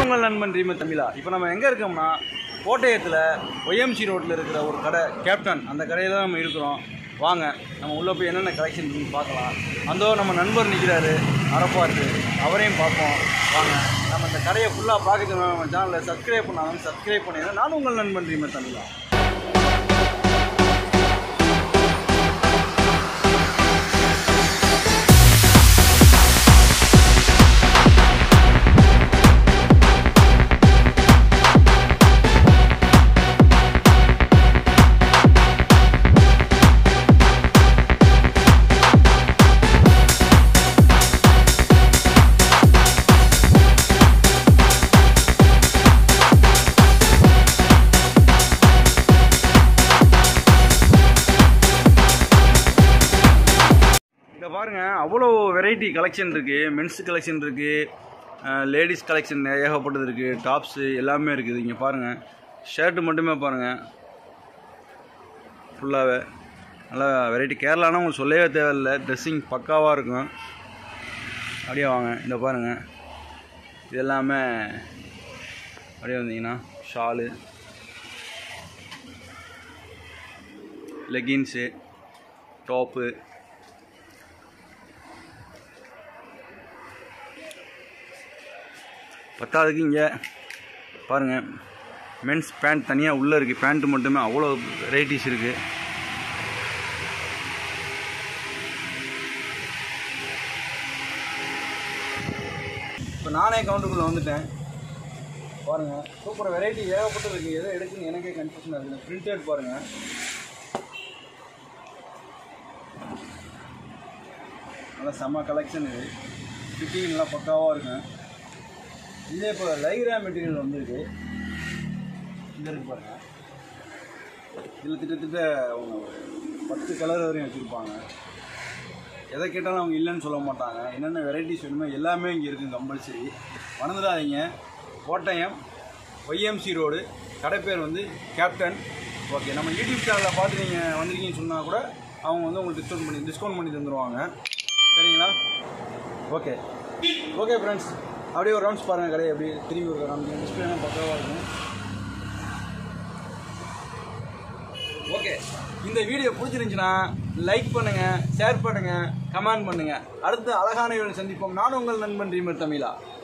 உங்கள் நண்பன் ரீம தமிழா இப்போ நம்ம எங்கே இருக்கோம்னா கோட்டயத்தில் ஒய்எம்சி ரோட்டில் இருக்கிற ஒரு கடை கேப்டன் அந்த கடையில் தான் நம்ம இருக்கிறோம் வாங்க நம்ம உள்ளே போய் என்னென்ன கலெக்ஷன் இருக்குன்னு பார்க்கலாம் அந்தோ நம்ம நண்பர் நிற்கிறாரு அரப்பாட்டு அவரையும் பார்ப்போம் வாங்க நம்ம இந்த கடையை ஃபுல்லாக பார்க்கறது நம்ம சேனலில் சப்ஸ்கிரைப் பண்ணாலும் சப்ஸ்கிரைப் பண்ணிடுங்க நான் உங்கள் நண்பன் ரீம தமிழா இங்கே பாருங்கள் அவ்வளோ வெரைட்டி கலெக்ஷன் இருக்குது மென்ஸ் கலெக்ஷன் இருக்குது லேடிஸ் கலெக்ஷன் ஏகப்பட்டது இருக்குது டாப்ஸு எல்லாமே இருக்குது இங்கே பாருங்கள் ஷர்ட்டு மட்டுமே பாருங்கள் ஃபுல்லாகவே நல்லா வெரைட்டி கேரளானா உங்களுக்கு சொல்லவே தேவையில்லை ட்ரெஸ்ஸிங் பக்காவாக இருக்கும் அப்படியே வாங்க இந்த பாருங்கள் இது எல்லாமே அப்படியே வந்தீங்கன்னா ஷாலு லெகின்ஸு டாப்பு பத்தாவதுக்கு இங்கே பாருங்கள் மென்ஸ் பேண்ட் தனியாக உள்ளே இருக்குது பேண்ட்டு மட்டுமே அவ்வளோ வெரைட்டிஸ் இருக்குது இப்போ நானே கவுண்டருக்குள்ளே வந்துட்டேன் பாருங்கள் சூப்பர் வெரைட்டி ஏகப்பட்டது இருக்குது எதை எடுக்குன்னு எனக்கே கன்ஃபியூஷன் இருக்குது பிரிண்டட் பாருங்கள் நல்லா செம்ம கலெக்ஷன் இது ஃபிட்டிங் நல்லா பக்காவாக இருக்கும் இதே இப்போ லைரா மெட்டீரியல் வந்துருக்கு இந்த இருக்கு பாருங்க இதில் திட்டத்தட்ட அவங்க ஒரு பத்து கலர் வரையும் வச்சுருப்பாங்க எதை கேட்டாலும் அவங்க இல்லைன்னு சொல்ல மாட்டாங்க என்னென்ன வெரைட்டிஸ் வேணுமோ எல்லாமே இங்கே இருக்குது கம்பல்சரி மறந்துடாதீங்க கோட்டயம் ஒய்எம்சி ரோடு கடை பேர் வந்து கேப்டன் ஓகே நம்ம யூடியூப் சேனலில் பார்த்து நீங்கள் வந்திருக்கீங்கன்னு சொன்னால் கூட அவங்க வந்து உங்களுக்கு டிஸ்கவுண்ட் பண்ணி டிஸ்கவுண்ட் பண்ணி தந்துடுவாங்க சரிங்களா ஓகே ஓகே ஃப்ரெண்ட்ஸ் அப்படியே ஒரு ரவுண்ட்ஸ் பாருங்கள் கடையை அப்படியே திரும்பி ஒரு காமிக்க டிஸ்பிளேலாம் பக்காவாக இருக்கும் ஓகே இந்த வீடியோ பிடிச்சிருந்துச்சுன்னா லைக் பண்ணுங்கள் ஷேர் பண்ணுங்கள் கமெண்ட் பண்ணுங்கள் அடுத்த அழகான வீடியோ சந்திப்போம் நான் உங்கள் நண்பன் ரீமர் தமிழா